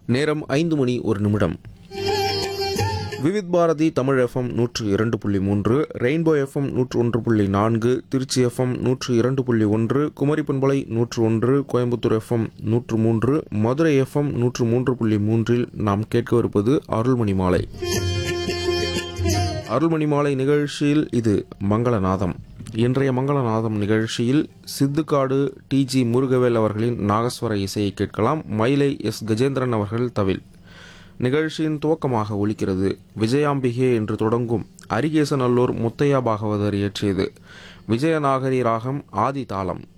நேரம் ஐந்து மணி ஒரு நிமிடம் விவித் பாரதி தமிழ் எஃப்எம் நூற்று இரண்டு புள்ளி மூன்று ரெயின்போ எஃப்எம் நூற்று ஒன்று புள்ளி நான்கு திருச்சி எஃப்எம் நூற்று இரண்டு புள்ளி ஒன்று குமரி பண்பலை நூற்று ஒன்று கோயம்புத்தூர் எஃப்எம் நூற்று மூன்று மதுரை எஃப்எம் நூற்று மூன்று புள்ளி மூன்றில் நாம் கேட்கவிருப்பது அருள்மணி மாலை அருள்மணி மாலை நிகழ்ச்சியில் இது மங்களநாதம் இன்றைய மங்களநாதம் நிகழ்ச்சியில் சித்துக்காடு டிஜி முருகவேல் அவர்களின் நாகஸ்வர இசையை கேட்கலாம் மயிலை எஸ் கஜேந்திரன் அவர்கள் தவில் நிகழ்ச்சியின் துவக்கமாக ஒலிக்கிறது விஜயாம்பிகே என்று தொடங்கும் அரிகேசநல்லூர் முத்தையா பாகவதர் இயற்றியது விஜயநாகரி ராகம் ஆதி தாளம்